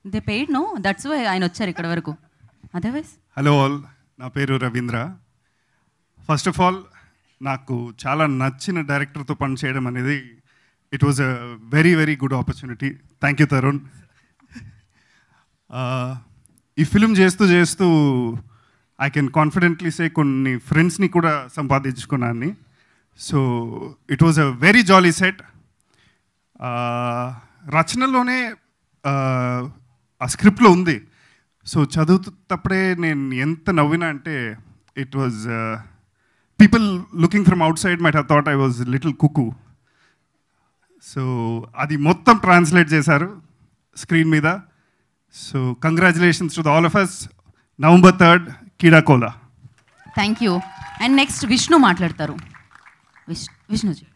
they paid no that's why ఆయన వచ్చారు ఇక్కడ వరకు అదర్వైజ్ హలో ఆల్ నా పేరు రవీంద్ర ఫస్ట్ ఆఫ్ ఆల్ నాకు చాలా నచ్చిన డైరెక్టర్తో పనిచేయడం అనేది it was a very very good opportunity thank you Tarun ఈ ఫిలిం చేస్తూ చేస్తూ ఐ కెన్ కాన్ఫిడెంట్లీ సే కొన్ని ఫ్రెండ్స్ని కూడా సంపాదించుకున్నాను so it was a very jolly set రచనలోనే ఆ, ఆ స్క్రిప్ట్లో ఉంది సో చదువుతప్పుడే నేను ఎంత నవ్వినా అంటే it was people looking from outside might have thought I was little cuckoo so అది మొత్తం ట్రాన్స్లేట్ చేశారు స్క్రీన్ మీద so congratulations to the all of us November third Keedaa Cola thank you and next Vishnu మాట్లాడతారు విష్ విష్ణుజీ